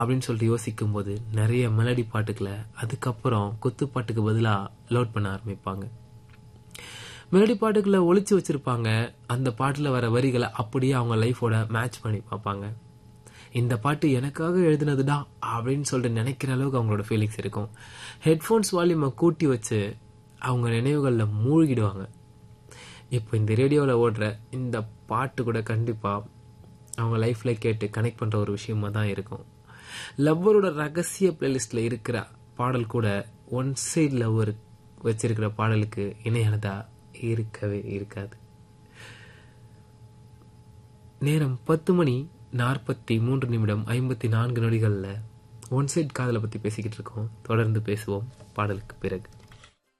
அப்படின்னு சொல்லிட்டு யோசிக்கும் போது நிறைய மெலடி பாட்டுகளை அதுக்கப்புறம் குத்து பாட்டுக்கு பதிலாக லோட் பண்ண ஆரம்பிப்பாங்க மெலடி பாட்டுகளை ஒளிச்சு வச்சிருப்பாங்க அந்த பாட்டில் வர வரிகளை அப்படியே அவங்க லைஃபோட மேட்ச் பண்ணி பார்ப்பாங்க இந்த பாட்டு எனக்காக எழுதுனதுடா அப்படின்னு சொல்லிட்டு நினைக்கிற அளவுக்கு அவங்களோட ஃபீலிங்ஸ் இருக்கும் ஹெட்ஃபோன்ஸ் வால்யூமை கூட்டி வச்சு அவங்க நினைவுகளில் மூழ்கிடுவாங்க இப்போ இந்த ரேடியோவில் ஓடுற இந்த பாட்டு கூட கண்டிப்பாக அவங்க லைஃப்பில் கேட்டு கனெக்ட் பண்ணுற ஒரு விஷயமா தான் இருக்கும் லவ்வரோட ரகசிய பிளேலிஸ்டில் இருக்கிற பாடல் கூட ஒன் சைட் லவ்வர் வச்சிருக்கிற பாடலுக்கு இணையானதா இருக்கவே இருக்காது நேரம் பத்து மணி நாற்பத்தி மூன்று நிமிடம் ஐம்பத்தி நான்கு நொடிகளில் ஒன் சைட் காதலை பற்றி பேசிக்கிட்டு இருக்கோம் தொடர்ந்து பேசுவோம் பாடலுக்கு பிறகு